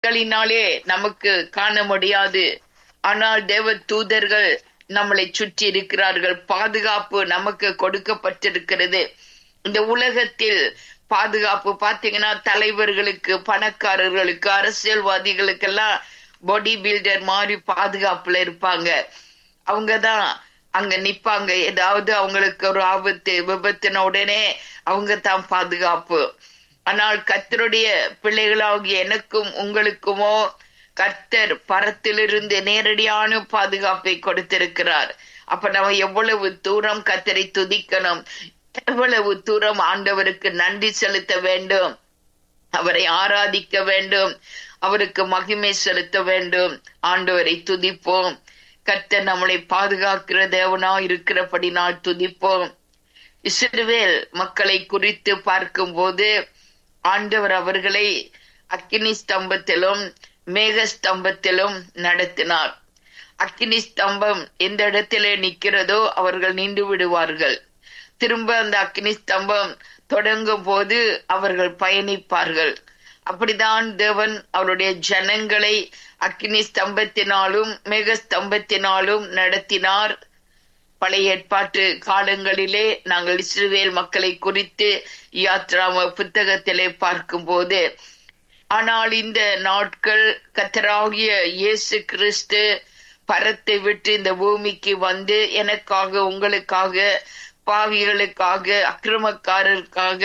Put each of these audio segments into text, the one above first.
களினாலே நமக்கு காண முடியாது ஆனால் தேவ தூதர்கள் நம்மளை சுற்றி இருக்கிறார்கள் பாதுகாப்பு நமக்கு கொடுக்கப்பட்டிருக்கிறது இந்த உலகத்தில் பாதுகாப்பு பாத்தீங்கன்னா தலைவர்களுக்கு பணக்காரர்களுக்கு அரசியல்வாதிகளுக்கெல்லாம் பாடி பில்டர் மாதிரி பாதுகாப்புல இருப்பாங்க அவங்கதான் அங்க நிப்பாங்க ஏதாவது அவங்களுக்கு ஒரு ஆபத்து விபத்துன உடனே அவங்க தான் பாதுகாப்பு ஆனால் கர்த்தருடைய பிள்ளைகளாகிய எனக்கும் உங்களுக்குமோ கர்த்தர் பரத்திலிருந்து நேரடியான பாதுகாப்பை கொடுத்திருக்கிறார் அப்ப நம்ம எவ்வளவு தூரம் கர்த்தரை துதிக்கணும் எவ்வளவு தூரம் ஆண்டவருக்கு நன்றி செலுத்த வேண்டும் அவரை ஆராதிக்க வேண்டும் அவருக்கு மகிமை செலுத்த வேண்டும் ஆண்டவரை துதிப்போம் கர்த்தர் நம்மளை பாதுகாக்கிற தேவனா இருக்கிறபடினால் துதிப்போம் இஸ்ரவேல் மக்களை குறித்து பார்க்கும்போது ஆண்டவர் அவர்களை அக்கினி ஸ்தம்பத்திலும் மேக ஸ்தம்பத்திலும் நடத்தினார் அக்கினி ஸ்தம்பம் எந்த இடத்திலே நிக்கிறதோ அவர்கள் நின்று விடுவார்கள் திரும்ப அந்த அக்கினி ஸ்தம்பம் தொடங்கும் போது அவர்கள் பயணிப்பார்கள் அப்படிதான் தேவன் அவருடைய ஜனங்களை அக்கினி ஸ்தம்பத்தினாலும் மேக ஸ்தம்பத்தினாலும் நடத்தினார் பழைய ஏற்பாட்டு காலங்களிலே நாங்கள் இஸ்ரவேல் மக்களை குறித்து யாத்ராம புத்தகத்திலே பார்க்கும்போது ஆனால் இந்த நாட்கள் கத்தராகிய இயேசு கிறிஸ்து பரத்தை விட்டு இந்த பூமிக்கு வந்து எனக்காக உங்களுக்காக பாவிகளுக்காக அக்கிரமக்காரருக்காக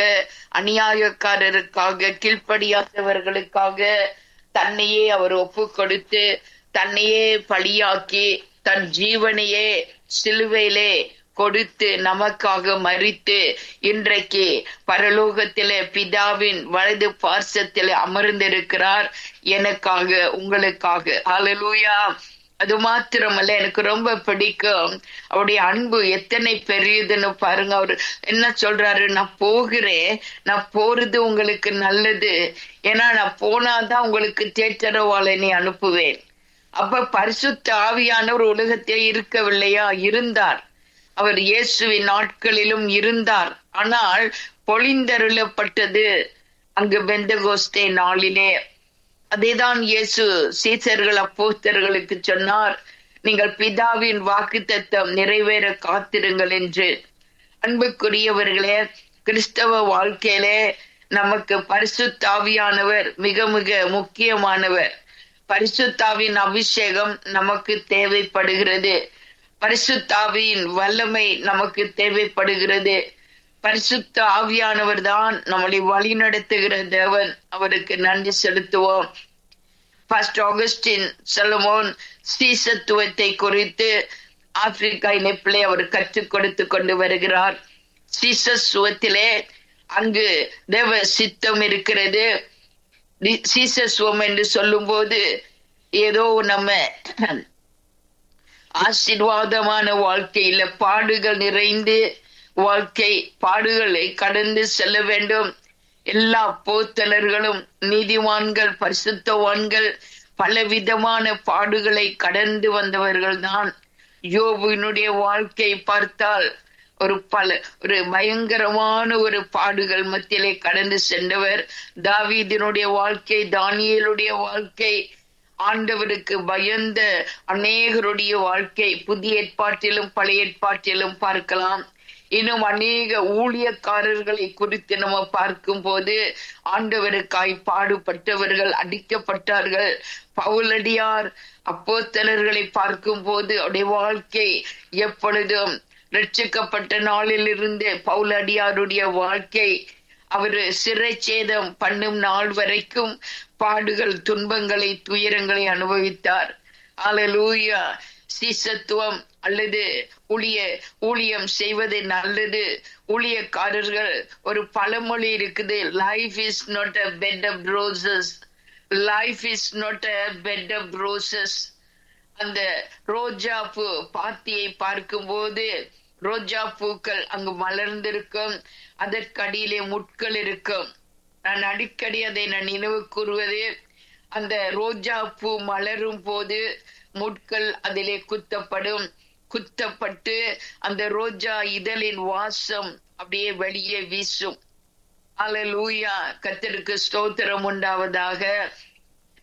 அநியாயக்காரருக்காக கீழ்ப்படியாதவர்களுக்காக தன்னையே அவர் ஒப்பு கொடுத்து தன்னையே பலியாக்கி தன் ஜீவனையே சிலுவையிலே கொடுத்து நமக்காக மறித்து இன்றைக்கு பரலோகத்திலே பிதாவின் வலது பார்சத்திலே அமர்ந்திருக்கிறார் எனக்காக உங்களுக்காக ஹalleluya அது மாத்திரமல்ல எனக்கு ரொம்ப பிடிக்கும் அவருடைய அன்பு எத்தனை பெரியதுன்னு பாருங்க அவரு என்ன சொல்றாரு நான் போகிறேன் நான் போறது உங்களுக்கு நல்லது ஏன்னா நான் போனாதான் உங்களுக்கு தேற்றரவாளனை அனுப்புவேன் அப்ப பரிசுத்த ஆவியானவர் உலகத்தில் இருக்கவில்லையா இருந்தார் அவர் இயேசுவின் நாட்களிலும் இருந்தார் ஆனால் பொழிந்தருளப்பட்டது அங்கு பெந்தகோஸ்தே நாளிலே அதேதான் இயேசு சீசர்கள் அப்போஸ்தர்களுக்கு சொன்னார் நீங்கள் பிதாவின் வாக்கு தத்தம் நிறைவேற காத்திருங்கள் என்று அன்புக்குரியவர்களே கிறிஸ்தவ வாழ்க்கையிலே நமக்கு பரிசுத்தாவியானவர் மிக மிக முக்கியமானவர் பரிசுத்தாவின் அபிஷேகம் நமக்கு தேவைப்படுகிறது பரிசுத்தாவின் வல்லமை நமக்கு தேவைப்படுகிறது பரிசுத்த ஆவியானவர் தான் நம்மளை வழி நடத்துகிற தேவன் அவருக்கு நன்றி செலுத்துவோம் ஃபர்ஸ்ட் ஆகஸ்டின் செலமோன் ஸ்ரீசத்துவத்தை குறித்து ஆப்பிரிக்கா இணைப்பிலே அவர் கற்றுக் கொடுத்து கொண்டு வருகிறார் சீசத்துவத்திலே அங்கு தேவ சித்தம் இருக்கிறது சீசத்துவம் என்று சொல்லும் போது ஏதோ நம்ம ஆசீர்வாதமான வாழ்க்கையில பாடுகள் நிறைந்து வாழ்க்கை பாடுகளை கடந்து செல்ல வேண்டும் எல்லா போத்தலர்களும் நீதிமான்கள் பரிசுத்தவான்கள் பலவிதமான பாடுகளை கடந்து வந்தவர்கள் தான் யோபுவினுடைய வாழ்க்கை பார்த்தால் ஒரு பல ஒரு பயங்கரமான ஒரு பாடுகள் மத்தியிலே கடந்து சென்றவர் தாவீதினுடைய வாழ்க்கை தானியலுடைய வாழ்க்கை ஆண்டவருக்கு பயந்த அநேகருடைய வாழ்க்கை புதிய ஏற்பாட்டிலும் பழைய ஏற்பாட்டிலும் பார்க்கலாம் இன்னும் அநேக ஊழியக்காரர்களை குறித்து நம்ம பார்க்கும் போது ஆண்டவருக்காய் பாடுபட்டவர்கள் அடிக்கப்பட்டார்கள் பவுலடியார் அப்போத்தலர்களை பார்க்கும் போது அவருடைய வாழ்க்கை எப்பொழுதும் ரட்சிக்கப்பட்ட நாளிலிருந்து பவுலடியாருடைய வாழ்க்கை அவரு சிறை சேதம் பண்ணும் நாள் வரைக்கும் பாடுகள் துன்பங்களை துயரங்களை அனுபவித்தார் அலலூயா சீசத்துவம் அல்லது ஊழிய ஊழியம் செய்வது நல்லது ஊழியக்காரர்கள் ஒரு பழமொழி இருக்குது life is not a bed of roses life is not a bed of roses அந்த ரோஜா பூ பாத்தியை பார்க்கும்போது ரோஜா பூக்கள் அங்கு மலர்ந்திருக்கும் அதற்கடியிலே முட்கள் இருக்கும் நான் அடிக்கடி அதை நான் நினைவு கூறுவது அந்த ரோஜா பூ மலரும் போது முட்கள் அதிலே குத்தப்படும் குத்தப்பட்டு அந்த ரோஜா இதழின் வாசம் அப்படியே வெளியே வீசும் அலலூயா கத்தருக்கு ஸ்தோத்திரம் உண்டாவதாக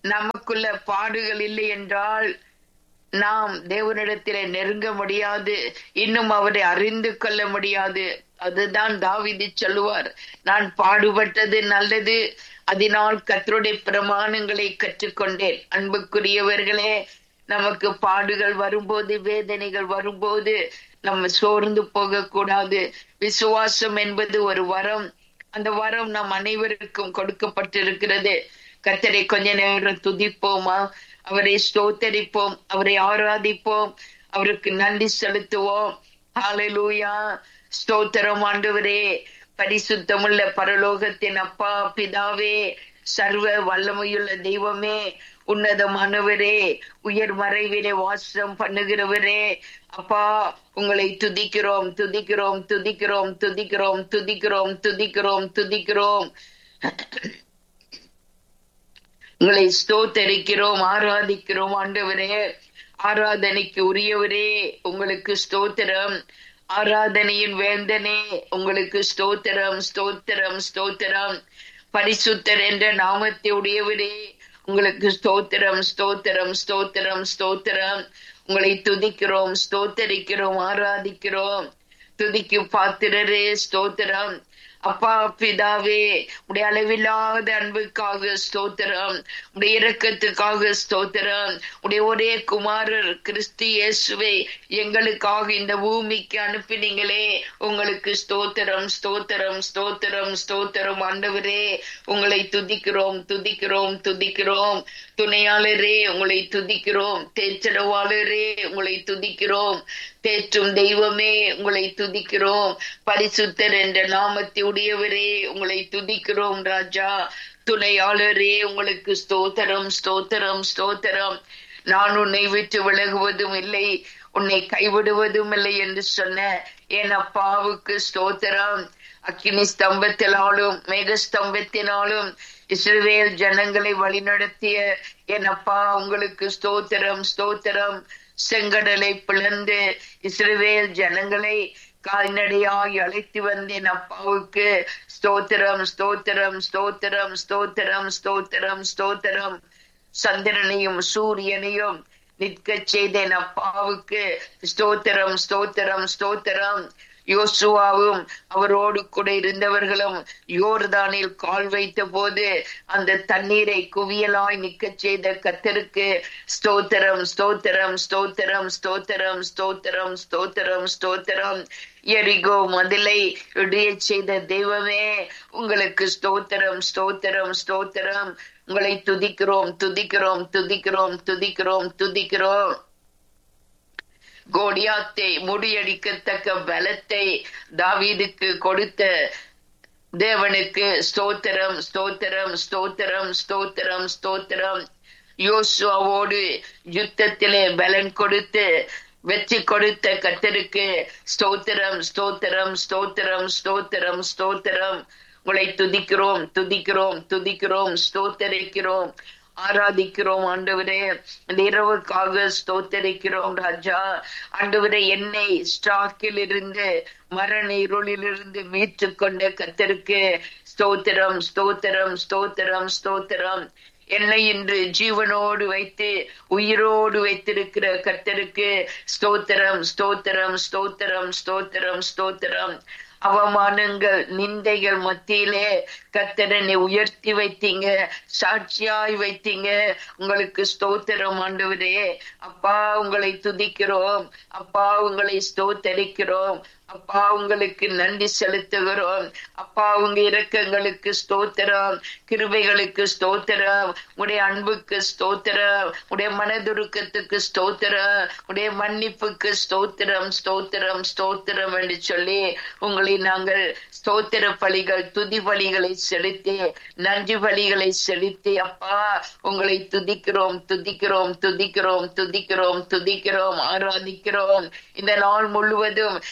நமக்குள்ள பாடுகள் இல்லை என்றால் நாம் தேவனிடத்திலே நெருங்க முடியாது இன்னும் அவரை அறிந்து கொள்ள முடியாது அதுதான் தாவிதி சொல்லுவார் நான் பாடுபட்டது நல்லது அதனால் கத்தருடைய பிரமாணங்களை கற்றுக்கொண்டேன் அன்புக்குரியவர்களே நமக்கு பாடுகள் வரும்போது வேதனைகள் வரும்போது நம்ம சோர்ந்து போக கூடாது விசுவாசம் என்பது ஒரு வரம் அந்த வரம் நம் அனைவருக்கும் கொடுக்கப்பட்டிருக்கிறது கத்தரை கொஞ்ச நேரம் துதிப்போமா அவரை ஸ்தோத்தரிப்போம் அவரை ஆராதிப்போம் அவருக்கு நன்றி செலுத்துவோம் ஹalleluya ஸ்தோத்திரம் ஆண்டவரே பரிசுத்தமுள்ள பரலோகத்தின் அப்பா பிதாவே சர்வ வல்லமையுள்ள தெய்வமே உன்னதமானவரே உயர் மறைவிலே வாசம் பண்ணுகிறவரே அப்பா உங்களை துதிக்கிறோம் துதிக்கிறோம் துதிக்கிறோம் துதிக்கிறோம் துதிக்கிறோம் துதிக்கிறோம் துதிக்கிறோம் உங்களை ஸ்தோத்தரிக்கிறோம் ஆராதிக்கிறோம் ஆண்டவரே ஆராதனைக்கு உரியவரே உங்களுக்கு ஸ்தோத்திரம் ஆராதனையின் வேந்தனே உங்களுக்கு ஸ்தோத்திரம் ஸ்தோத்திரம் ஸ்தோத்திரம் பரிசுத்தர் என்ற நாமத்தை உடையவரே உங்களுக்கு ஸ்தோத்திரம் ஸ்தோத்திரம் ஸ்தோத்திரம் ஸ்தோத்திரம் உங்களை துதிக்கிறோம் ஸ்தோத்தரிக்கிறோம் ஆராதிக்கிறோம் துதிக்கு பாத்திரரே ஸ்தோத்திரம் அப்பா பிதாவே உடைய அளவில்லாத அன்புக்காக ஸ்தோத்திரம் உடைய இரக்கத்துக்காக ஸ்தோத்திரம் உடைய ஒரே குமாரர் கிறிஸ்து இயேசுவை எங்களுக்காக இந்த பூமிக்கு அனுப்பினீங்களே உங்களுக்கு ஸ்தோத்திரம் ஸ்தோத்திரம் ஸ்தோத்திரம் ஸ்தோத்திரம் ஆண்டவரே உங்களை துதிக்கிறோம் துதிக்கிறோம் துதிக்கிறோம் துணையாளரே உங்களை துதிக்கிறோம் தேச்சடவாளரே உங்களை துதிக்கிறோம் தேற்றும் தெய்வமே உங்களை துதிக்கிறோம் பரிசுத்தர் என்ற நாமத்தை உடையவரே உங்களை துதிக்கிறோம் ராஜா துணையாளரே உங்களுக்கு ஸ்தோத்திரம் ஸ்தோத்திரம் ஸ்தோத்திரம் நான் உன்னை விட்டு விலகுவதும் இல்லை உன்னை கைவிடுவதும் இல்லை என்று சொன்ன என் அப்பாவுக்கு ஸ்தோத்திரம் அக்கினி ஸ்தம்பத்தினாலும் மேக ஸ்தம்பத்தினாலும் இஸ்ரவேல் ஜனங்களை வழிநடத்திய என் அப்பா உங்களுக்கு ஸ்தோத்திரம் ஸ்தோத்திரம் செங்கடலை பிளந்து இஸ்ரவேல் ஜனங்களை கால்நடையாய் அழைத்து வந்தேன் அப்பாவுக்கு ஸ்தோத்திரம் ஸ்தோத்திரம் ஸ்தோத்திரம் ஸ்தோத்திரம் ஸ்தோத்திரம் ஸ்தோத்திரம் சந்திரனையும் சூரியனையும் நிற்க செய்தேன் அப்பாவுக்கு ஸ்தோத்திரம் ஸ்தோத்திரம் ஸ்தோத்திரம் யோசுவாவும் அவரோடு கூட இருந்தவர்களும் யோர்தானில் கால் வைத்த போது அந்த தண்ணீரை குவியலாய் நிக்க செய்த கத்தருக்கு ஸ்தோத்திரம் ஸ்தோத்திரம் ஸ்தோத்திரம் ஸ்தோத்திரம் ஸ்தோத்திரம் ஸ்தோத்திரம் ஸ்தோத்திரம் எரிகோ மதிலை இடிய செய்த தெய்வமே உங்களுக்கு ஸ்தோத்திரம் ஸ்தோத்திரம் ஸ்தோத்திரம் உங்களை துதிக்கிறோம் துதிக்கிறோம் துதிக்கிறோம் துதிக்கிறோம் துதிக்கிறோம் கோடியாத்தை முறியடிக்கத்தக்க பலத்தை தாவீதுக்கு கொடுத்த தேவனுக்கு ஸ்தோத்திரம் ஸ்தோத்திரம் ஸ்தோத்திரம் ஸ்தோத்திரம் ஸ்தோத்திரம் யோசுவாவோடு யுத்தத்திலே பலன் கொடுத்து வெற்றி கொடுத்த கத்தருக்கு ஸ்தோத்திரம் ஸ்தோத்திரம் ஸ்தோத்திரம் ஸ்தோத்திரம் ஸ்தோத்திரம் உங்களை துதிக்கிறோம் துதிக்கிறோம் துதிக்கிறோம் ஸ்தோத்தரிக்கிறோம் ஆராதிக்கிறோம் ஆண்டவரே இந்த இரவுக்காக ஸ்தோத்தரிக்கிறோம் ராஜா ஆண்டவரே என்னை ஸ்டாக்கில் இருந்து மரண இருளிலிருந்து மீட்டு கொண்ட கத்தருக்கு ஸ்தோத்திரம் ஸ்தோத்திரம் ஸ்தோத்திரம் ஸ்தோத்திரம் என்னை இன்று ஜீவனோடு வைத்து உயிரோடு வைத்திருக்கிற கத்தருக்கு ஸ்தோத்திரம் ஸ்தோத்திரம் ஸ்தோத்திரம் ஸ்தோத்திரம் ஸ்தோத்திரம் அவமானங்கள் நிந்தைகள் மத்தியிலே கத்தரனை உயர்த்தி வைத்தீங்க சாட்சியாய் வைத்தீங்க உங்களுக்கு ஸ்தோத்திரம் ஆண்டவரே அப்பா உங்களை துதிக்கிறோம் அப்பா உங்களை ஸ்தோத்தரிக்கிறோம் அப்பா உங்களுக்கு நன்றி செலுத்துகிறோம் அப்பா உங்க இரக்கங்களுக்கு ஸ்தோத்திரம் கிருபைகளுக்கு ஸ்தோத்திரம் உடைய அன்புக்கு ஸ்தோத்திரம் உடைய மனதுருக்கத்துக்கு ஸ்தோத்திரம் உடைய மன்னிப்புக்கு ஸ்தோத்திரம் ஸ்தோத்திரம் ஸ்தோத்திரம் என்று சொல்லி உங்களை நாங்கள் ஸ்தோத்திர பலிகள் துதி பலிகளை செலுத்தி நன்றி பலிகளை செலுத்தி அப்பா உங்களை துதிக்கிறோம் துதிக்கிறோம் துதிக்கிறோம் துதிக்கிறோம் துதிக்கிறோம் ஆராதிக்கிறோம் இந்த நாள் முழுவதும் எங்களை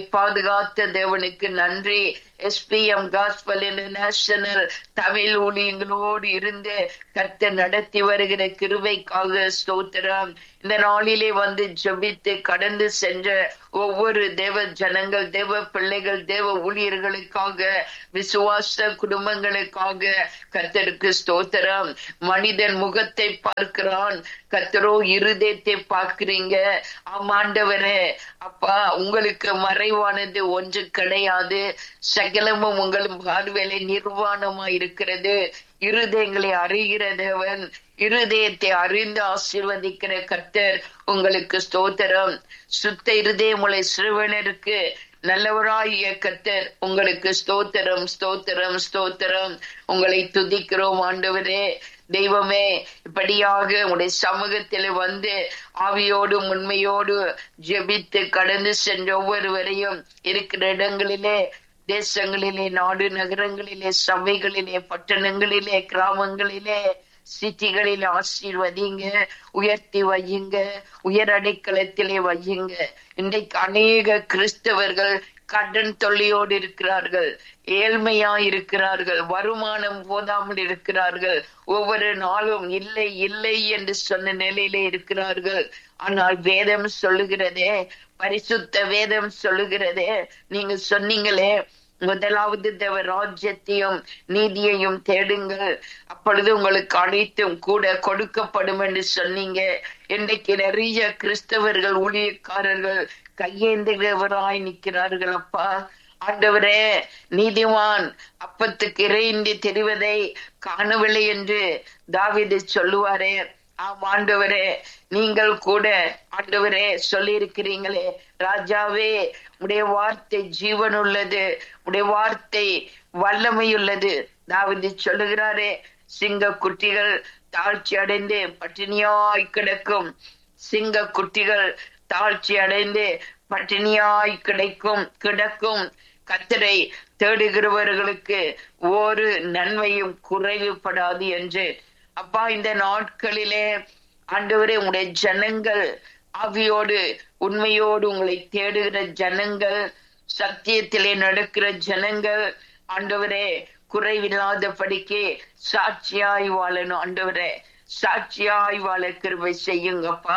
பாதுகாத்த தேவனுக்கு நன்றி எஸ்பிஎம் காஸ்பல் இன்டர்நேஷனல் தமிழ் ஊழியங்களோடு இருந்து கர்த்த நடத்தி வருகிற கிருபைக்காக ஸ்தோத்திரம் இந்த நாளிலே வந்து ஜெபித்து கடந்து சென்ற ஒவ்வொரு தேவ ஜனங்கள் தேவ பிள்ளைகள் தேவ ஊழியர்களுக்காக விசுவாச குடும்பங்களுக்காக கர்த்தருக்கு ஸ்தோத்திரம் மனிதன் முகத்தை பார்க்கிறான் கர்த்தரோ இருதயத்தை பார்க்கிறீங்க ஆமாண்டவரே அப்பா உங்களுக்கு மறைவானது ஒன்று கிடையாது சகலமும் உங்கள் பார்வையில நிர்வாணமா இருக்கிறது இருதயங்களை அறிகிற தேவன் இருதயத்தை அறிந்து ஆசீர்வதிக்கிற கர்த்தர் உங்களுக்கு ஸ்தோத்திரம் சுத்த இருதயமுலை சிறுவனருக்கு நல்லவராகிய கர்த்தர் உங்களுக்கு ஸ்தோத்திரம் ஸ்தோத்திரம் ஸ்தோத்திரம் உங்களை துதிக்கிறோம் ஆண்டவரே தெய்வமே இப்படியாக உடைய சமூகத்தில் வந்து ஆவியோடு உண்மையோடு ஜெபித்து கடந்து சென்ற ஒவ்வொருவரையும் இருக்கிற இடங்களிலே தேசங்களிலே நாடு நகரங்களிலே சபைகளிலே பட்டணங்களிலே கிராமங்களிலே சிட்டிகளில் ஆசீர்வதிங்க உயர்த்தி வையுங்க உயர் அடைக்கலத்திலே வையுங்க இன்றைக்கு அநேக கிறிஸ்தவர்கள் கடன் தொல்லையோடு இருக்கிறார்கள் ஏழ்மையா இருக்கிறார்கள் வருமானம் போதாமல் இருக்கிறார்கள் ஒவ்வொரு நாளும் இல்லை இல்லை என்று சொன்ன நிலையிலே இருக்கிறார்கள் ஆனால் வேதம் சொல்லுகிறதே பரிசுத்த வேதம் சொல்லுகிறதே நீங்க சொன்னீங்களே முதலாவது தேவ ராஜ்யத்தையும் நீதியையும் தேடுங்கள் அப்பொழுது உங்களுக்கு அனைத்தும் கூட கொடுக்கப்படும் என்று சொன்னீங்க இன்றைக்கு நிறைய கிறிஸ்தவர்கள் ஊழியக்காரர்கள் கையேந்துகிறவராய் நிற்கிறார்கள் அப்பா ஆண்டவரே நீதிமான் அப்பத்துக்கு இறையின்றி தெரிவதை காணவில்லை என்று தாவிது சொல்லுவாரே ஆம் ஆண்டவரே நீங்கள் கூட ஆண்டவரே சொல்லி இருக்கிறீங்களே ராஜாவே உடைய வார்த்தை ஜீவன் உள்ளது உடைய வார்த்தை வல்லமை உள்ளது தாவிது சொல்லுகிறாரே சிங்க குட்டிகள் தாழ்ச்சி அடைந்து பட்டினியாய் கிடக்கும் சிங்க குட்டிகள் தாழ்ச்சி அடைந்து பட்டினியாய் கிடைக்கும் கிடக்கும் கத்தரை தேடுகிறவர்களுக்கு ஒரு நன்மையும் குறைவுபடாது என்று அப்பா இந்த நாட்களிலே ஆண்டவரே உங்களுடைய ஜனங்கள் ஆவியோடு உண்மையோடு உங்களை தேடுகிற ஜனங்கள் சத்தியத்திலே நடக்கிற ஜனங்கள் ஆண்டவரே குறைவில்லாதபடிக்கு சாட்சியாய் வாழணும் ஆண்டவரே சாட்சியாய் வாழ கிருபை செய்யுங்கப்பா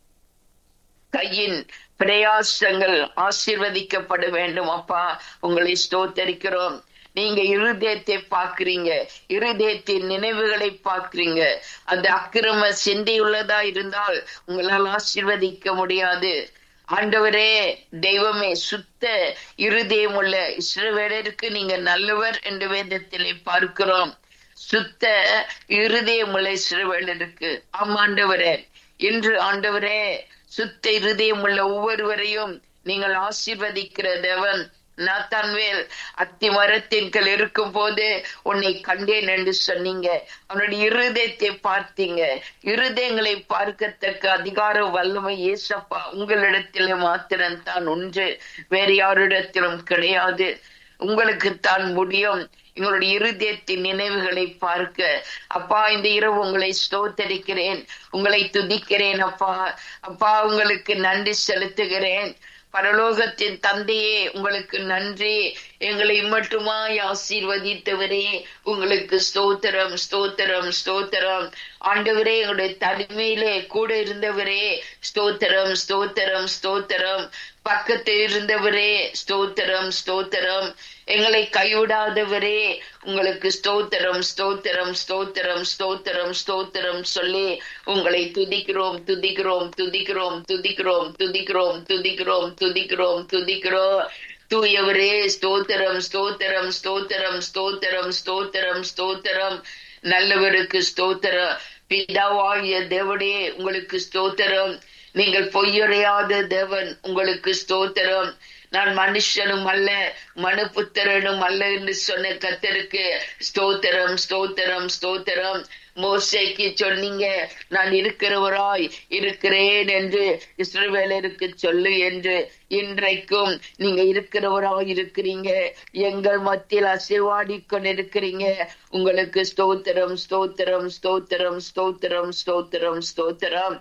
கையின் பிரயாசங்கள் ஆசீர்வதிக்கப்பட வேண்டும் அப்பா உங்களை ஸ்தோத்தரிக்கிறோம் நீங்க இருதயத்தை பாக்குறீங்க இருதயத்தின் நினைவுகளை பாக்குறீங்க அந்த அக்கிரம சிந்தையுள்ளதா இருந்தால் உங்களால் ஆசீர்வதிக்க முடியாது ஆண்டவரே தெய்வமே சுத்த இருதயம் உள்ள இஸ்ரவேலருக்கு நீங்க நல்லவர் என்று வேதத்திலே பார்க்கிறோம் சுத்த இருதயம் உள்ள இஸ்ரவேலருக்கு ஆம் ஆண்டவரே இன்று ஆண்டவரே சுத்த இருதயம் உள்ள ஒவ்வொருவரையும் நீங்கள் ஆசீர்வதிக்கிற தேவன் நாத்தான்வேல் அத்தி மரத்தின் கீழ் இருக்கும் போது உன்னை கண்டேன் என்று சொன்னீங்க அவனுடைய இருதயத்தை பார்த்தீங்க இருதயங்களை பார்க்கத்தக்க அதிகார வல்லமை ஏசப்பா உங்களிடத்திலே மாத்திரம் தான் ஒன்று வேறு யாரிடத்திலும் கிடையாது உங்களுக்கு தான் முடியும் எங்களுடைய இருதயத்தின் நினைவுகளை பார்க்க அப்பா இந்த இரவு உங்களை ஸ்தோத்தரிக்கிறேன் உங்களை துதிக்கிறேன் அப்பா அப்பா உங்களுக்கு நன்றி செலுத்துகிறேன் பரலோகத்தின் தந்தையே உங்களுக்கு நன்றி எங்களை மட்டுமாய் ஆசீர்வதித்தவரே உங்களுக்கு ஸ்தோத்திரம் ஸ்தோத்திரம் ஸ்தோத்திரம் ஆண்டவரே எங்களுடைய தனிமையிலே கூட இருந்தவரே ஸ்தோத்திரம் ஸ்தோத்திரம் ஸ்தோத்திரம் பக்கத்தில் இருந்தவரே ஸ்தோத்திரம் ஸ்தோத்திரம் எங்களை கைவிடாதவரே உங்களுக்கு ஸ்தோத்திரம் ஸ்தோத்திரம் ஸ்தோத்திரம் ஸ்தோத்திரம் ஸ்தோத்திரம் சொல்லி உங்களை துதிக்கிறோம் துதிக்கிறோம் துதிக்கிறோம் துதிக்கிறோம் துதிக்கிறோம் துதிக்கிறோம் துதிக்கிறோம் துதிக்கிறோம் தூயவரே ஸ்தோத்திரம் ஸ்தோத்திரம் ஸ்தோத்திரம் ஸ்தோத்திரம் ஸ்தோத்திரம் ஸ்தோத்திரம் நல்லவருக்கு ஸ்தோத்திரம் பிதாவாகிய தேவனே உங்களுக்கு ஸ்தோத்திரம் நீங்கள் பொய்யுரையாத தேவன் உங்களுக்கு ஸ்தோத்திரம் நான் மனுஷனும் அல்ல மனுபுத்திரனும் அல்ல என்று சொன்ன கத்தருக்கு ஸ்தோத்திரம் ஸ்தோத்திரம் ஸ்தோத்திரம் மோசைக்கு சொன்னீங்க நான் இருக்கிறவராய் இருக்கிறேன் என்று இஸ்ரவேலருக்கு சொல்லு என்று இன்றைக்கும் நீங்க இருக்கிறவராய் இருக்கிறீங்க எங்கள் மத்தியில் அசைவாடி கொண்டிருக்கிறீங்க உங்களுக்கு ஸ்தோத்திரம் ஸ்தோத்திரம் ஸ்தோத்திரம் ஸ்தோத்திரம் ஸ்தோத்திரம் ஸ்தோத்திரம்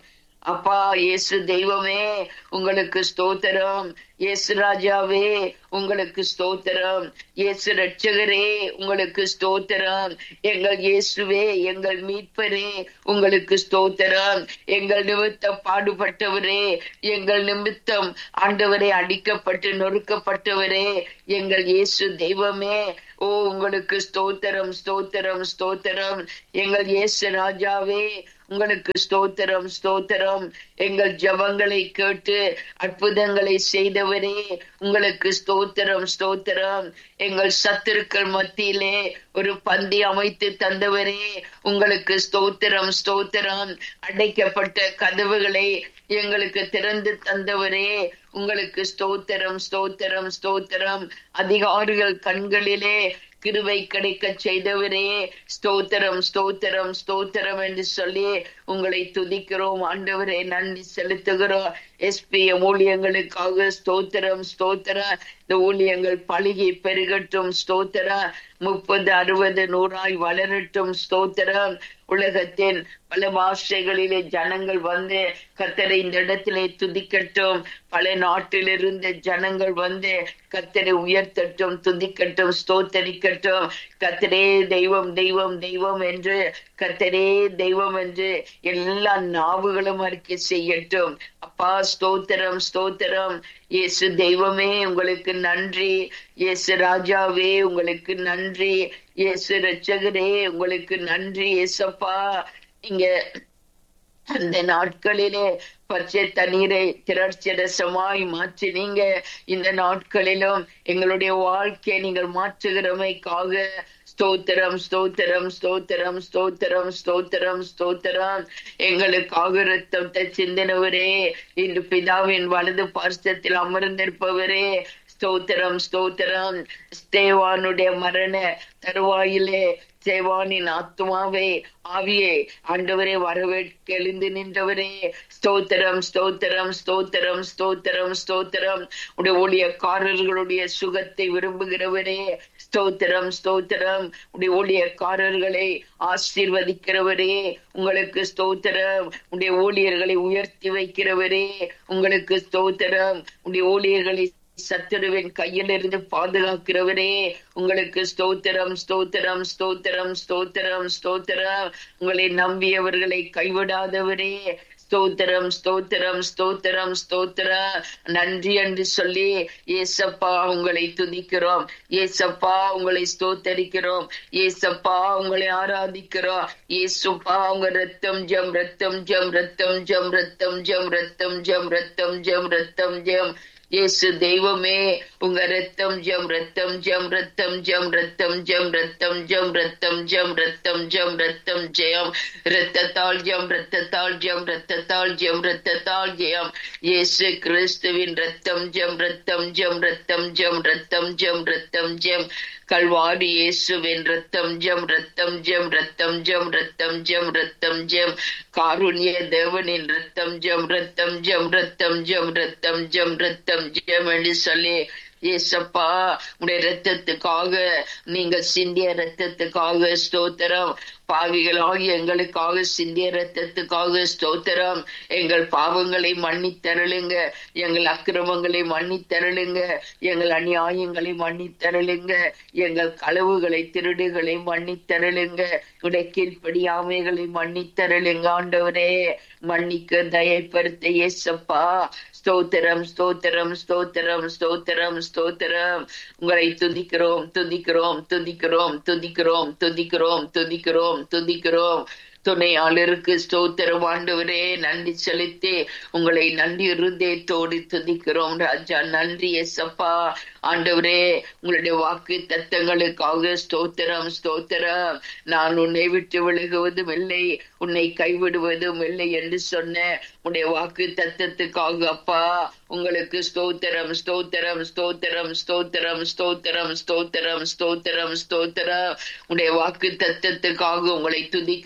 அப்பா இயேசு தெய்வமே உங்களுக்கு ஸ்தோத்திரம் இயேசு ராஜாவே உங்களுக்கு ஸ்தோத்திரம் இயேசு ரட்சகரே உங்களுக்கு ஸ்தோத்திரம் எங்கள் இயேசுவே எங்கள் மீட்பரே உங்களுக்கு ஸ்தோத்திரம் எங்கள் நிமித்தம் பாடுபட்டவரே எங்கள் நிமித்தம் ஆண்டவரே அடிக்கப்பட்டு நொறுக்கப்பட்டவரே எங்கள் இயேசு தெய்வமே ஓ உங்களுக்கு ஸ்தோத்திரம் ஸ்தோத்திரம் ஸ்தோத்திரம் எங்கள் இயேசு ராஜாவே உங்களுக்கு ஸ்தோத்திரம் ஸ்தோத்திரம் எங்கள் ஜபங்களை கேட்டு அற்புதங்களை செய்தவரே உங்களுக்கு ஸ்தோத்திரம் ஸ்தோத்திரம் எங்கள் சத்துருக்கள் மத்தியிலே ஒரு பந்தி அமைத்து தந்தவரே உங்களுக்கு ஸ்தோத்திரம் ஸ்தோத்திரம் அடைக்கப்பட்ட கதவுகளை எங்களுக்கு திறந்து தந்தவரே உங்களுக்கு ஸ்தோத்திரம் ஸ்தோத்திரம் ஸ்தோத்திரம் அதிகாரிகள் கண்களிலே கிருவை கிடைக்க செய்தவரே ஸ்தோத்திரம் ஸ்தோத்திரம் ஸ்தோத்திரம் என்று சொல்லி உங்களை துதிக்கிறோம் ஆண்டவரே நன்றி செலுத்துகிறோம் எஸ்பி ஊழியங்களுக்காக ஸ்தோத்திரம் ஸ்தோத்திரம் இந்த ஊழியங்கள் பழுகி பெருகட்டும் ஸ்தோத்திரம் முப்பது அறுபது நூறாய் வளரட்டும் ஸ்தோத்திரம் உலகத்தின் பல பாஷைகளிலே ஜனங்கள் வந்து கத்தரை இந்த இடத்திலே துதிக்கட்டும் பல நாட்டிலிருந்து ஜனங்கள் வந்து கத்தரை உயர்த்தட்டும் துதிக்கட்டும் ஸ்தோத்தரிக்கட்டும் கத்தரே தெய்வம் தெய்வம் தெய்வம் என்று கத்தரே தெய்வம் என்று எல்லா நாவுகளும் அறிக்கை செய்யட்டும் அப்பா ஸ்தோத்திரம் ஸ்தோத்திரம் இயேசு தெய்வமே உங்களுக்கு நன்றி இயேசு ராஜாவே உங்களுக்கு நன்றி இயேசு ரட்சகரே உங்களுக்கு நன்றி இயேசப்பா நீங்க அந்த நாட்களிலே பச்சை தண்ணீரை திரட்சரசமாய் மாற்றினீங்க இந்த நாட்களிலும் எங்களுடைய வாழ்க்கையை நீங்கள் மாற்றுகிறமைக்காக ஸ்தோத்திரம் ஸ்தோத்திரம் ஸ்தோத்திரம் ஸ்தோத்திரம் ஸ்தோத்திரம் ஸ்தோத்திரம் எங்களுக்காக ரத்தத்தை சிந்தினவரே இன்று பிதாவின் வலது பார்சத்தில் அமர்ந்திருப்பவரே ஸ்தோத்திரம் ஸ்தோத்திரம் ஸ்தேவானுடைய மரண தருவாயிலே சேவானின் ஆத்மாவே ஆவியே ஆண்டவரே வரவேற்க எழுந்து நின்றவரே ஸ்தோத்திரம் ஸ்தோத்திரம் ஸ்தோத்திரம் ஸ்தோத்திரம் ஸ்தோத்திரம் உடைய ஊழியக்காரர்களுடைய சுகத்தை விரும்புகிறவரே ஸ்தோத்திரம் ஸ்தோத்திரம் உடைய ஊழியக்காரர்களை ஆசீர்வதிக்கிறவரே உங்களுக்கு ஸ்தோத்திரம் உடைய ஊழியர்களை உயர்த்தி வைக்கிறவரே உங்களுக்கு ஸ்தோத்திரம் உடைய ஊழியர்களை சத்துருவின் கையிலிருந்து பாதுகாக்கிறவரே உங்களுக்கு ஸ்தோத்திரம் ஸ்தோத்திரம் ஸ்தோத்திரம் ஸ்தோத்திரம் ஸ்தோத்திரம் உங்களை நம்பியவர்களை கைவிடாதவரே ஸ்தோத்திரம் ஸ்தோத்திரம் ஸ்தோத்திரம் ஸ்தோத்திரம் நன்றி என்று சொல்லி ஏசப்பா உங்களை துதிக்கிறோம் ஏசப்பா உங்களை ஸ்தோத்தரிக்கிறோம் ஏசப்பா உங்களை ஆராதிக்கிறோம் ஏசுப்பா உங்க ரத்தம் ஜம் ரத்தம் ஜம் ரத்தம் ஜம் ரத்தம் ஜம் ரத்தம் ஜம் ரத்தம் ஜம் ரத்தம் ஜம் இயேசு தெய்வமே உங்க ரத்தம் ஜம் ரத்தம் ஜம் ரத்தம் ஜம் ரத்தம் ஜம் ரத்தம் ஜம் ரத்தம் ஜம் ரத்தம் ஜம் ரத்தம் ஜெயம் ரத்தத்தால் ஜம் ரத்தத்தால் ஜம் ரத்தத்தால் ஜம் ரத்தத்தால் ஜெயம் இயேசு கிறிஸ்துவின் ரத்தம் ஜம் ரத்தம் ஜம் ரத்தம் ஜம் ரத்தம் ஜம் ரத்தம் ஜம் கல்வாடி இயேசுவின் ரத்தம் ஜம் ரத்தம் ஜம் ரத்தம் ஜம் ரத்தம் ஜம் ரத்தம் ஜம் காருண்ய தேவனின் ரத்தம் ஜம் ரத்தம் ஜம் ரத்தம் ஜம் ரத்தம் ஜம் ரத்தம் ஜம் என்று சொல்லி ஏசப்பா உடைய ரத்தத்துக்காக நீங்கள் சிந்திய ரத்தத்துக்காக ஸ்தோத்திரம் பாவிகளாகி எங்களுக்காக சிந்திய ரத்தத்துக்காக ஸ்தோத்திரம் எங்கள் பாவங்களை மன்னித்தருளுங்க எங்கள் அக்கிரமங்களை மன்னித்தருளுங்க எங்கள் அநியாயங்களை மன்னித்தருளுங்க எங்கள் களவுகளை திருடுகளை மன்னித்தருளுங்க உடைக்கீழ்படியாமைகளை மன்னித்தருளுங்க ஆண்டவரே மன்னிக்க தயப்படுத்த ஏசப்பா ஸ்தோத்திரம் ஸ்தோத்திரம் ஸ்தோத்திரம் ஸ்தோத்திரம் ஸ்தோத்திரம் உங்களை துதிக்கிறோம் துதிக்கிறோம் துதிக்கிறோம் துதிக்கிறோம் துதிக்கிறோம் துதிக்கிறோம் துதிக்கிறோம் துணையாளருக்கு ஸ்தோத்திரம் ஆண்டவரே நன்றி செலுத்தி உங்களை நன்றி இருதயத்தோடு துதிக்கிறோம் ராஜா நன்றி எசப்பா ஆண்டவரே உங்களுடைய வாக்கு தத்தங்களுக்காக ஸ்தோத்திரம் ஸ்தோத்திரம் நான் உன்னை விட்டு விலகுவதும் இல்லை உன்னை கைவிடுவதும் இல்லை என்று சொன்ன உன்னுடைய வாக்கு தத்தத்துக்காக அப்பா உங்களுக்கு ஸ்தோத்திரம் ஸ்தோத்திரம் ஸ்தோத்திரம் ஸ்தோத்திரம் ஸ்தோத்திரம் ஸ்தோத்திரம் ஸ்தோத்திரம் ஸ்தோத்திரம் உடைய வாக்கு தத்தத்துக்காக உங்களை துதிக்கிறோம்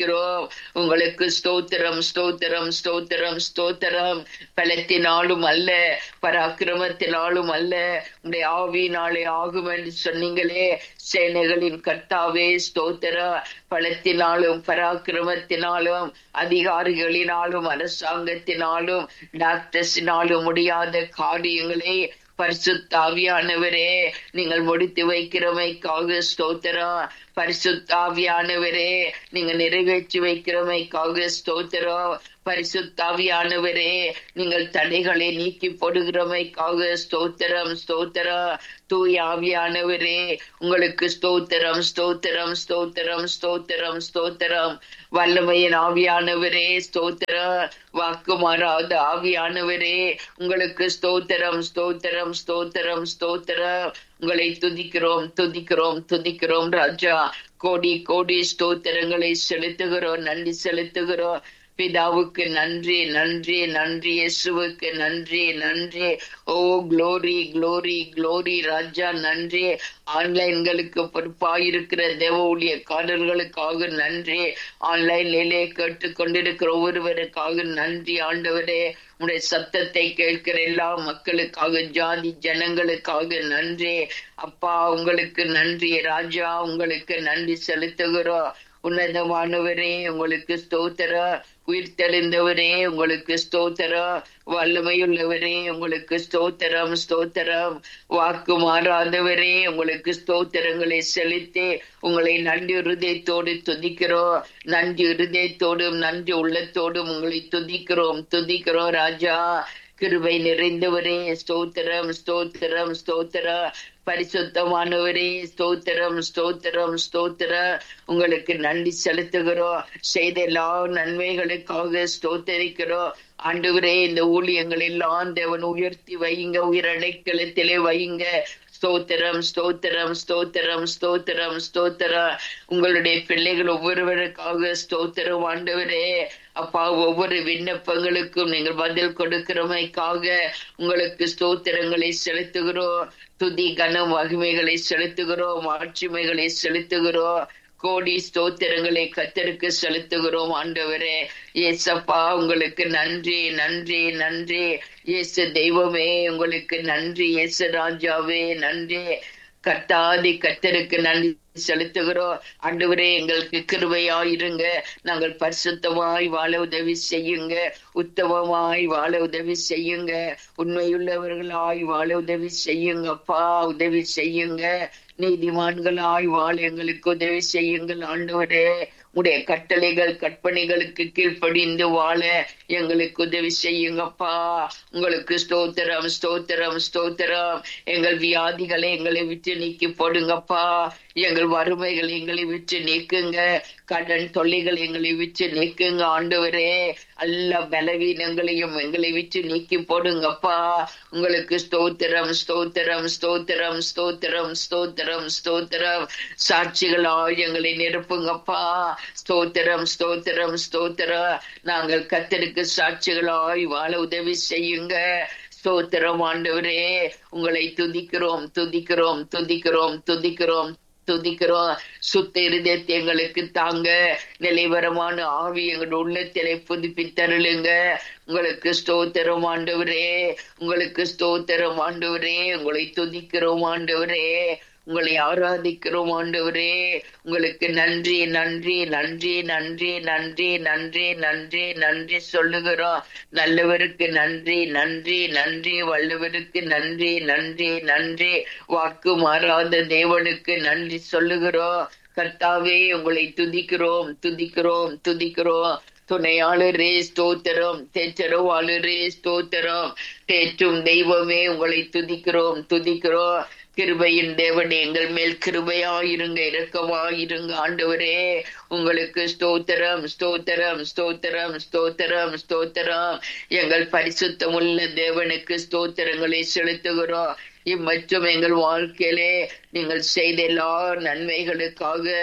உங்களுக்கு ஸ்தோத்திரம் ஸ்தோத்திரம் ஸ்தோத்திரம் ஸ்தோத்திரம் பலத்தினாலும் அல்ல பராக்கிரமத்தினாலும் அல்ல உடைய ஆவியினாலே ஆகும் என்று சொன்னீங்களே சேனைகளின் கர்த்தாவே ஸ்தோத்திர பலத்தினாலும் பராக்கிரமத்தினாலும் அதிகாரிகளினாலும் அரசாங்கத்தினாலும் டாக்டர்ஸினாலும் முடியாத காரியங்களை பரிசுத்தாவியானவரே நீங்கள் முடித்து வைக்கிறமைக்காக ஸ்தோத்திரம் பரிசுத்தாவியானவரே நீங்க நிறைவேற்றி வைக்கிறமைக்காக ஸ்தோத்திரம் பரிசுத்தாவியானவரே நீங்கள் தடைகளை நீக்கி போடுகிறமைக்காக ஸ்தோத்திரம் ஸ்தோத்திரம் தூய் ஆவியானவரே உங்களுக்கு ஸ்தோத்திரம் ஸ்தோத்திரம் ஸ்தோத்திரம் ஸ்தோத்திரம் ஸ்தோத்திரம் வல்லமையின் ஆவியானவரே ஸ்தோத்திரம் வாக்கு மாறாத ஆவியானவரே உங்களுக்கு ஸ்தோத்திரம் ஸ்தோத்திரம் ஸ்தோத்திரம் ஸ்தோத்திரம் உங்களை துதிக்கிறோம் துதிக்கிறோம் துதிக்கிறோம் ராஜா கோடி கோடி ஸ்தோத்திரங்களை செலுத்துகிறோம் நன்றி செலுத்துகிறோம் பிதாவுக்கு நன்றி நன்றி நன்றி இயேசுவுக்கு நன்றி நன்றி ஓ க்ளோரி க்ளோரி க்ளோரி ராஜா நன்றி ஆன்லைன்களுக்கு பொறுப்பாயிருக்கிற தேவ ஊழியக்காரர்களுக்காக நன்றி ஆன்லைனிலே கேட்டு கொண்டிருக்கிற ஒவ்வொருவருக்காக நன்றி ஆண்டவரே உடைய சத்தத்தை கேட்கிற எல்லா மக்களுக்காக ஜாதி ஜனங்களுக்காக நன்றி அப்பா உங்களுக்கு நன்றி ராஜா உங்களுக்கு நன்றி செலுத்துகிறோம் உன்னதமானவரே உங்களுக்கு ஸ்தோத்திர உயிர் தெளிந்தவரே உங்களுக்கு ஸ்தோத்திரம் வல்லமையுள்ளவரே உங்களுக்கு ஸ்தோத்திரம் ஸ்தோத்திரம் வாக்கு மாறாதவரே உங்களுக்கு ஸ்தோத்திரங்களை செலுத்தி உங்களை நன்றி இருதயத்தோடு துதிக்கிறோம் நன்றி இருதயத்தோடும் நன்றி உள்ளத்தோடும் உங்களை துதிக்கிறோம் துதிக்கிறோம் ராஜா கிருபை நிறைந்தவரே ஸ்தோத்திரம் ஸ்தோத்திரம் ஸ்தோத்திரம் பரிசுத்தமானவரே ஸ்தோத்திரம் ஸ்தோத்திரம் ஸ்தோத்திர உங்களுக்கு நன்றி செலுத்துகிறோம் செய்த எல்லா நன்மைகளுக்காக ஸ்தோத்தரிக்கிறோம் ஆண்டவரே இந்த ஊழியங்கள் எல்லாம் தேவன் உயர்த்தி வைங்க உயிரடைக்கலத்திலே வைங்க ஸ்தோத்திரம் ஸ்தோத்திரம் ஸ்தோத்திரம் ஸ்தோத்திரம் ஸ்தோத்திரம் உங்களுடைய பிள்ளைகள் ஒவ்வொருவருக்காக ஸ்தோத்திரம் ஆண்டவரே அப்பா ஒவ்வொரு விண்ணப்பங்களுக்கும் நீங்கள் பதில் கொடுக்கிறமைக்காக உங்களுக்கு ஸ்தோத்திரங்களை செலுத்துகிறோம் துதி கன மகிமைகளை செலுத்துகிறோம் ஆட்சிமைகளை செலுத்துகிறோம் கோடி ஸ்தோத்திரங்களை கத்தருக்கு செலுத்துகிறோம் ஆண்டவரே ஏசப்பா உங்களுக்கு நன்றி நன்றி நன்றி இயேசு தெய்வமே உங்களுக்கு நன்றி இயேசு ராஜாவே நன்றி கர்த்தாதி கத்தருக்கு நன்றி செலுத்துகிறோம் ஆண்டவரே எங்களுக்கு கிருபையா இருங்க நாங்கள் பரிசுத்தமாய் வாழ உதவி செய்யுங்க உத்தமமாய் வாழ உதவி செய்யுங்க உண்மையுள்ளவர்களாய் வாழ உதவி செய்யுங்கப்பா உதவி செய்யுங்க நீதிமான்களாய் வாழ எங்களுக்கு உதவி செய்யுங்கள் ஆண்டவரே உடைய கட்டளைகள் கற்பனைகளுக்கு கீழ்ப்படிந்து வாழ எங்களுக்கு உதவி செய்யுங்கப்பா உங்களுக்கு ஸ்தோத்திரம் ஸ்தோத்திரம் ஸ்தோத்திரம் எங்கள் வியாதிகளை எங்களை விட்டு நீக்கி போடுங்கப்பா எங்கள் வறுமைகள் எங்களை விட்டு நீக்குங்க கடன் தொல்லைகள் எங்களை விட்டு நீக்குங்க ஆண்டவரே எல்லா பலவீனங்களையும் எங்களை விட்டு நீக்கி போடுங்கப்பா உங்களுக்கு ஸ்தோத்திரம் ஸ்தோத்திரம் ஸ்தோத்திரம் ஸ்தோத்திரம் ஸ்தோத்திரம் ஸ்தோத்திரம் சாட்சிகளாய் எங்களை நிரப்புங்கப்பா ஸ்தோத்திரம் ஸ்தோத்திரம் ஸ்தோத்திரம் நாங்கள் கத்தருக்கு சாட்சிகளாய் வாழ உதவி செய்யுங்க ஸ்தோத்திரம் ஆண்டவரே உங்களை துதிக்கிறோம் துதிக்கிறோம் துதிக்கிறோம் துதிக்கிறோம் துதிக்கிறோம் சுத்த இருதயத்தை எங்களுக்கு தாங்க நிலைவரமான ஆவி எங்களோட உள்ளத்திலே புதுப்பித்தருளுங்க உங்களுக்கு ஸ்தோத்திரம் ஆண்டவரே உங்களுக்கு ஸ்தோத்திரம் ஆண்டவரே உங்களை துதிக்கிறோம் ஆண்டவரே உங்களை ஆராதிக்கிறோம் ஆண்டவரே உங்களுக்கு நன்றி நன்றி நன்றி நன்றி நன்றி நன்றி நன்றி நன்றி சொல்லுகிறோம் நல்லவருக்கு நன்றி நன்றி நன்றி வல்லவருக்கு நன்றி நன்றி நன்றி வாக்கு மாறாத தேவனுக்கு நன்றி சொல்லுகிறோம் கர்த்தாவே உங்களை துதிக்கிறோம் துதிக்கிறோம் துதிக்கிறோம் துணையாளரே ஸ்தோத்திரம் தேச்சரவாளரே ஸ்தோத்திரம் தேற்றும் தெய்வமே உங்களை துதிக்கிறோம் துதிக்கிறோம் கிருபையின் தேவனே எங்கள் மேல் கிருபையாயிருங்க இரக்கமாயிருங்க ஆண்டவரே உங்களுக்கு ஸ்தோத்திரம் ஸ்தோத்திரம் ஸ்தோத்திரம் ஸ்தோத்திரம் ஸ்தோத்திரம் எங்கள் பரிசுத்தமுள்ள தேவனுக்கு ஸ்தோத்திரங்களை செலுத்துகிறோம் இம்மற்றும் எங்கள் வாழ்க்கையிலே நீங்கள் செய்த எல்லா நன்மைகளுக்காக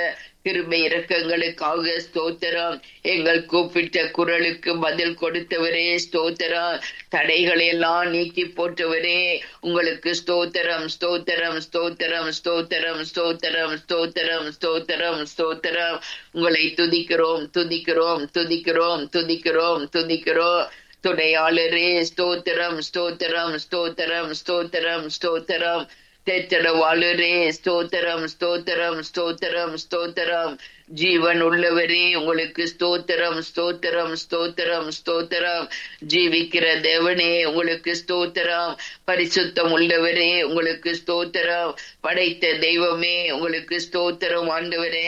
கிருபை இரக்கங்களுக்காக ஸ்தோத்திரம் எங்கள் கூப்பிட்ட குரலுக்கு பதில் கொடுத்தவரே ஸ்தோத்திரம் தடைகளை எல்லாம் நீக்கி போட்டவரே உங்களுக்கு ஸ்தோத்திரம் ஸ்தோத்திரம் ஸ்தோத்திரம் ஸ்தோத்திரம் ஸ்தோத்திரம் ஸ்தோத்திரம் ஸ்தோத்திரம் ஸ்தோத்திரம் உங்களை துதிக்கிறோம் துதிக்கிறோம் துதிக்கிறோம் துதிக்கிறோம் துதிக்கிறோம் துணையாளரே ஸ்தோத்திரம் ஸ்தோத்திரம் ஸ்தோத்திரம் ஸ்தோத்திரம் ஸ்தோத்திரம் தேற்றடவாளரே ஸ்தோத்திரம் ஸ்தோத்திரம் ஸ்தோத்திரம் ஸ்தோத்திரம் ஜீவன் உள்ளவரே உங்களுக்கு ஸ்தோத்திரம் ஸ்தோத்திரம் ஸ்தோத்திரம் ஸ்தோத்திரம் ஜீவிக்கிற தேவனே உங்களுக்கு ஸ்தோத்திரம் பரிசுத்தம் உள்ளவரே உங்களுக்கு ஸ்தோத்திரம் படைத்த தெய்வமே உங்களுக்கு ஸ்தோத்திரம் ஆண்டவரே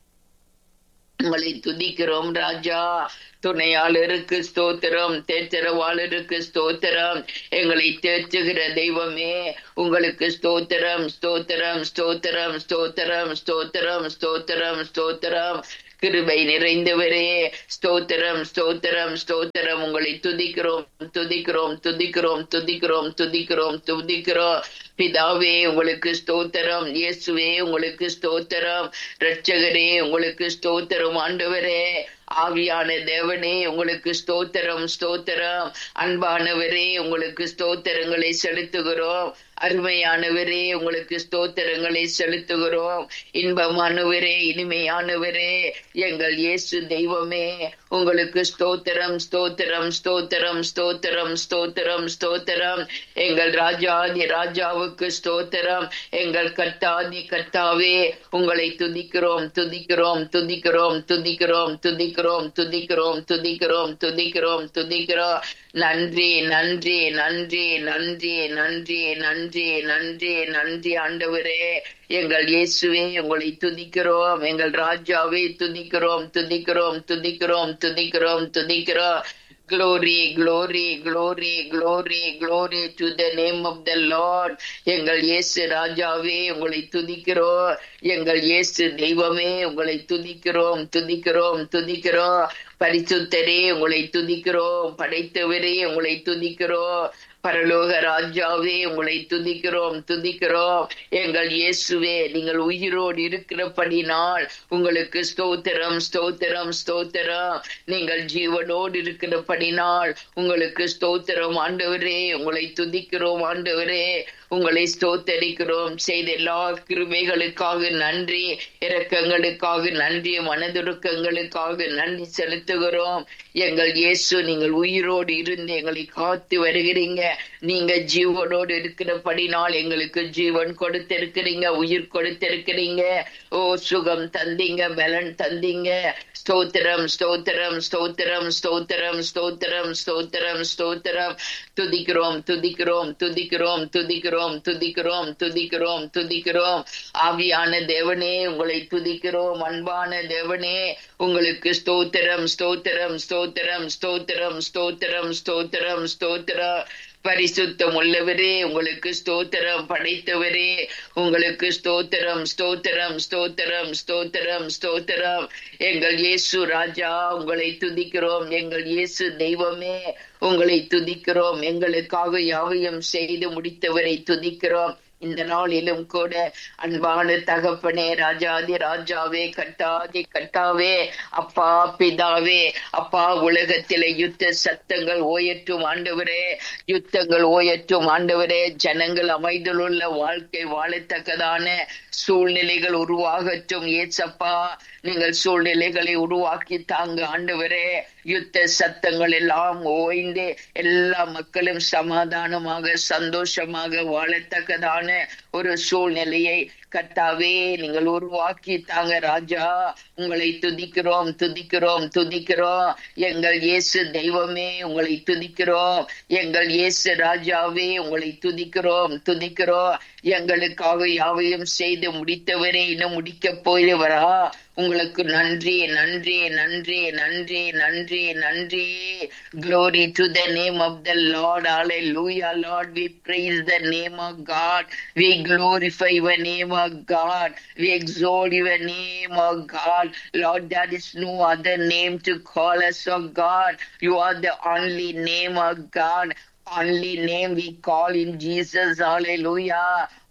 உங்களை துதிக்கிறோம் ராஜா துணையாளருக்கு ஸ்தோத்திரம் தேற்றரவாளருக்கு ஸ்தோத்திரம் எங்களை தேற்றுகிற தெய்வமே உங்களுக்கு ஸ்தோத்திரம் ஸ்தோத்திரம் ஸ்தோத்திரம் ஸ்தோத்திரம் ஸ்தோத்திரம் ஸ்தோத்திரம் ஸ்தோத்திரம் கிருபை நிறைந்தவரே ஸ்தோத்திரம் ஸ்தோத்திரம் ஸ்தோத்திரம் உங்களை துதிக்கிறோம் துதிக்கிறோம் துதிக்கிறோம் துதிக்கிறோம் துதிக்கிறோம் துதிக்கிறோம் பிதாவே உங்களுக்கு ஸ்தோத்திரம் இயேசுவே உங்களுக்கு ஸ்தோத்திரம் இரட்சகரே உங்களுக்கு ஸ்தோத்திரம் ஆண்டவரே ஆவியான தேவனே உங்களுக்கு ஸ்தோத்திரம் ஸ்தோத்திரம் அன்பானவரே உங்களுக்கு ஸ்தோத்திரங்களை செலுத்துகிறோம் அருமையானவரே உங்களுக்கு ஸ்தோத்திரங்களை செலுத்துகிறோம் இன்பமானவரே இனிமையானவரே எங்கள் இயேசு தெய்வமே உங்களுக்கு ஸ்தோத்திரம் ஸ்தோத்திரம் ஸ்தோத்திரம் ஸ்தோத்திரம் ஸ்தோத்திரம் ஸ்தோத்திரம் எங்கள் ராஜாதி ராஜாவுக்கு ஸ்தோத்திரம் எங்கள் கர்த்தாதி கர்த்தாவே உங்களை துதிக்கிறோம் துதிக்கிறோம் துதிக்கிறோம் துதிக்கிறோம் துதிக்கிறோம் துதிக்கிறோம் துதிக்கிறோம் துதிக்கிறோம் துதிக்கிறோம் நன்றி நன்றி நன்றி நன்றி நன்றி நன்றி நன்றி நன்றி ஆண்டவரே எங்கள் இயேசுவே உங்களை துதிக்கிறோம் எங்கள் ராஜாவே துதிக்கிறோம் துதிக்கிறோம் துதிக்கிறோம் துதிக்கிறோம் துதிக்கிறோம் glory glory glory glory glory to the name of the lord எங்கள் இயேசு ராஜாவே உங்களை துதிக்கிறோம் எங்கள் இயேசு தெய்வமே உங்களை துதிக்கிறோம் துதிக்கிறோம் துதிக்கிறோம் பரிசுத்தரே உங்களை துதிக்கிறோம் படைத்தவரே உங்களை துதிக்கிறோம் பரலோக ராஜாவே உங்களை துதிக்கிறோம் துதிக்கிறோம் எங்கள் இயேசுவே நீங்கள் உயிரோடு இருக்கிறபடினால் உங்களுக்கு ஸ்தோத்திரம் ஸ்தோத்திரம் ஸ்தோத்திரம் நீங்கள் ஜீவனோடு இருக்கிறபடினால் உங்களுக்கு ஸ்தோத்திரம் ஆண்டவரே உங்களை துதிக்கிறோம் ஆண்டவரே உங்களை ஸ்தோத்தரிக்கிறோம் செய்த எல்லா கிருமைகளுக்காக நன்றி இரக்கங்களுக்காக நன்றி மனதுருக்கங்களுக்காக நன்றி செலுத்துகிறோம் எங்கள் இயேசு நீங்கள் உயிரோடு இருந்து எங்களை காத்து வருகிறீங்க நீங்க ஜீவனோடு இருக்கிறபடினால் எங்களுக்கு ஜீவன் கொடுத்திருக்கிறீங்க உயிர் கொடுத்திருக்கிறீங்க ஓ சுகம் தந்தீங்க பலன் தந்தீங்க ஸ்தோத்திரம் ஸ்தோத்திரம் ஸ்தோத்திரம் ஸ்தோத்திரம் ஸ்தோத்திரம் ஸ்தோத்திரம் ஸ்தோத்திரம் துதிக்கிறோம் துதிக்கிறோம் துதிக்கிறோம் துதிக்கிறோம் துதிக்கிறோம் துதிக்கிறோம் துதிக்கிறோம் ஆவியான தேவனே உங்களை துதிக்கிறோம் அன்பான தேவனே உங்களுக்கு ஸ்தோத்திரம் ஸ்தோத்திரம் ஸ்தோத்திரம் ஸ்தோத்திரம் ஸ்தோத்திரம் ஸ்தோத்திரம் ஸ்தோத்திரம் பரிசுத்தம் உள்ளவரே உங்களுக்கு ஸ்தோத்திரம் படைத்தவரே உங்களுக்கு ஸ்தோத்திரம் ஸ்தோத்திரம் ஸ்தோத்திரம் ஸ்தோத்திரம் ஸ்தோத்திரம் எங்கள் இயேசு ராஜா உங்களை துதிக்கிறோம் எங்கள் இயேசு தெய்வமே உங்களை துதிக்கிறோம் எங்களுக்காக யாவையும் செய்து முடித்தவரை துதிக்கிறோம் இந்த நாளிலும் கூட அன்பான தகப்பனே ராஜாதி ராஜாவே கட்டாதி கட்டாவே அப்பா பிதாவே அப்பா உலகத்திலே யுத்த சத்தங்கள் ஓயற்றும் ஆண்டவரே யுத்தங்கள் ஓயற்றும் ஆண்டவரே ஜனங்கள் அமைதலுள்ள வாழ்க்கை வாழத்தக்கதான சூழ்நிலைகள் உருவாகட்டும் ஏசப்பா நீங்கள் சூழ்நிலைகளை உருவாக்கி தாங்க ஆண்டவரே யுத்த சத்தங்கள் எல்லாம் ஓய்ந்து எல்லா மக்களும் சமாதானமாக சந்தோஷமாக வாழத்தக்கதான ஒரு சூழ்நிலையை கர்த்தாவே நீங்கள் உருவாக்கி தாங்க ராஜா உங்களை துதிக்கிறோம் துதிக்கிறோம் துதிக்கிறோம் எங்கள் இயேசு தெய்வமே உங்களை துதிக்கிறோம் எங்கள் இயேசு ராஜாவே உங்களை துதிக்கிறோம் துதிக்கிறோம் எங்களுக்காக யாவையும் செய்து முடித்தவரே இன்னும் முடிக்க போயிடுவரா உங்களுக்கு நன்றி நன்றி நன்றி நன்றி நன்றி நன்றி glory to the name of the lord hallelujah lord we praise the name of god we glorify your name of god we exalt your name of god lord there is no other name to call us of god you are the only name of god only name we call in jesus hallelujah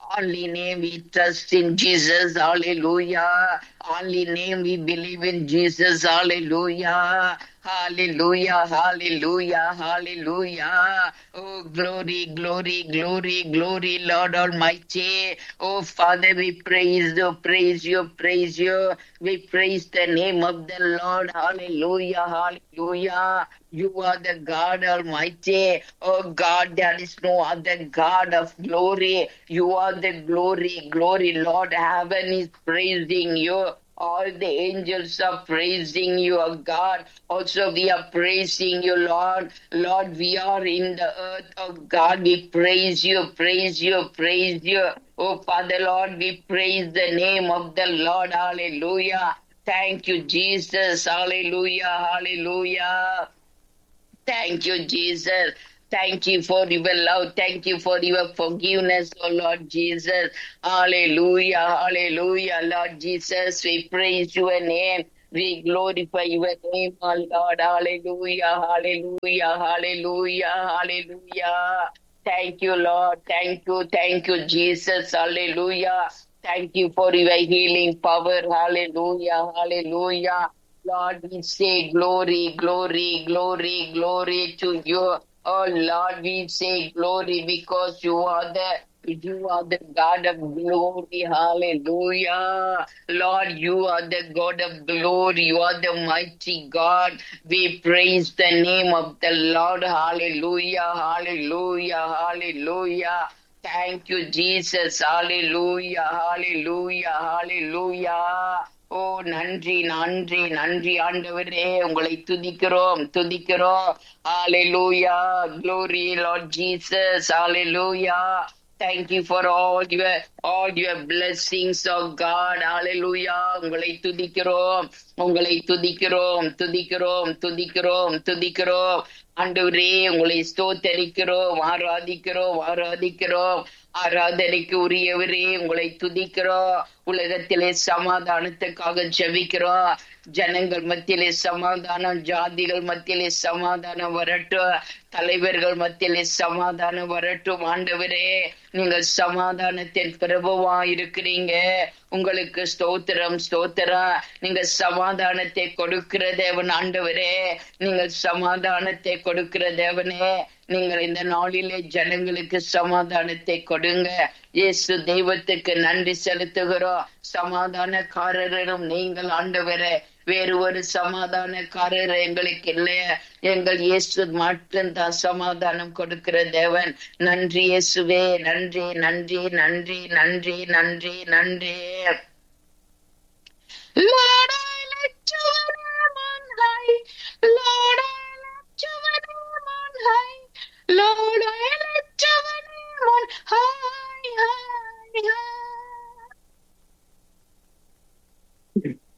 Only name we trust in Jesus. Hallelujah. Only name we believe in Jesus. Hallelujah. Hallelujah, hallelujah, hallelujah. Oh, glory, glory, glory, glory, Lord Almighty. Oh, Father, we praise you, praise you, praise you. We praise the name of the Lord. Hallelujah, hallelujah. You are the God Almighty. Oh God, there is no other God of glory. You are the glory, glory, Lord. Heaven is praising you. All the angels are praising you, oh God. Also, we are praising you, Lord. Lord, we are in the earth, oh God. We praise you, praise you, praise you. Oh Father, Lord, we praise the name of the Lord. Hallelujah. Thank you, Jesus. Hallelujah, hallelujah. Thank you, Jesus. Thank you for your love. Thank you for your forgiveness, oh Lord Jesus. Hallelujah, hallelujah, Lord Jesus. We praise your name. We glorify your name, oh Lord. Hallelujah, hallelujah, hallelujah, hallelujah. Thank you, Lord. Thank you, thank you, Jesus. Hallelujah. Thank you for your healing power. Hallelujah, hallelujah. Lord, we say glory, glory, glory, glory to you. Oh Lord, we say glory because you are the you are the God of glory. Hallelujah. Lord, you are the God of glory. You are the mighty God. We praise the name of the Lord. Hallelujah. Hallelujah. Hallelujah. Thank you, Jesus. Hallelujah. Hallelujah. Hallelujah. ஓ நன்றி நன்றி நன்றி ஆண்டவரே உங்களை துதிக்கிறோம் துதிக்கிறோம் ஹalleluya glory lord jesus hallelujah thank you for all your all your blessings of god hallelujah உங்களை துதிக்கிறோம் உங்களை துதிக்கிறோம் துதிக்கிறோம் துதிக்கிறோம் துதிக்கிறோம் ஆண்டவரே உங்களை ஸ்தோத்தரிக்கிறோம் ஆராதிக்கிறோம் ஆராதிக்கிறோம் ஆராதனைக்கு உரியவரே உங்களை துதிக்கிறோம் உலகத்திலே சமாதானத்துக்காக ஜெபிக்கிறோம் ஜனங்கள் மத்தியிலே சமாதானம் ஜாதிகள் மத்தியிலே சமாதானம் வரட்டும் தலைவர்கள் மத்தியிலே சமாதானம் வரட்டும் ஆண்டவரே நீங்கள் சமாதானத்தின் பிரபுவா இருக்கிறீங்க உங்களுக்கு ஸ்தோத்திரம் ஸ்தோத்திரம் நீங்க சமாதானத்தை கொடுக்கிற தேவன் ஆண்டவரே நீங்கள் சமாதானத்தை கொடுக்கிற தேவனே நீங்கள் இந்த நாளிலே ஜனங்களுக்கு சமாதானத்தை கொடுங்க இயேசு தெய்வத்துக்கு நன்றி செலுத்துகிறோம் சமாதானக்காரரும் நீங்கள் ஆண்டவரே வேறு ஒரு சமாதானக்காரர் எங்களுக்கு இல்லையா எங்கள் இயேசு மட்டும்தான் சமாதானம் கொடுக்கிற தேவன் நன்றி இயேசுவே நன்றி நன்றி நன்றி நன்றி நன்றி நன்றி Lord, I lift your name on high. Lord, I lift your name on high. Lord, I lift your name on high, high, high.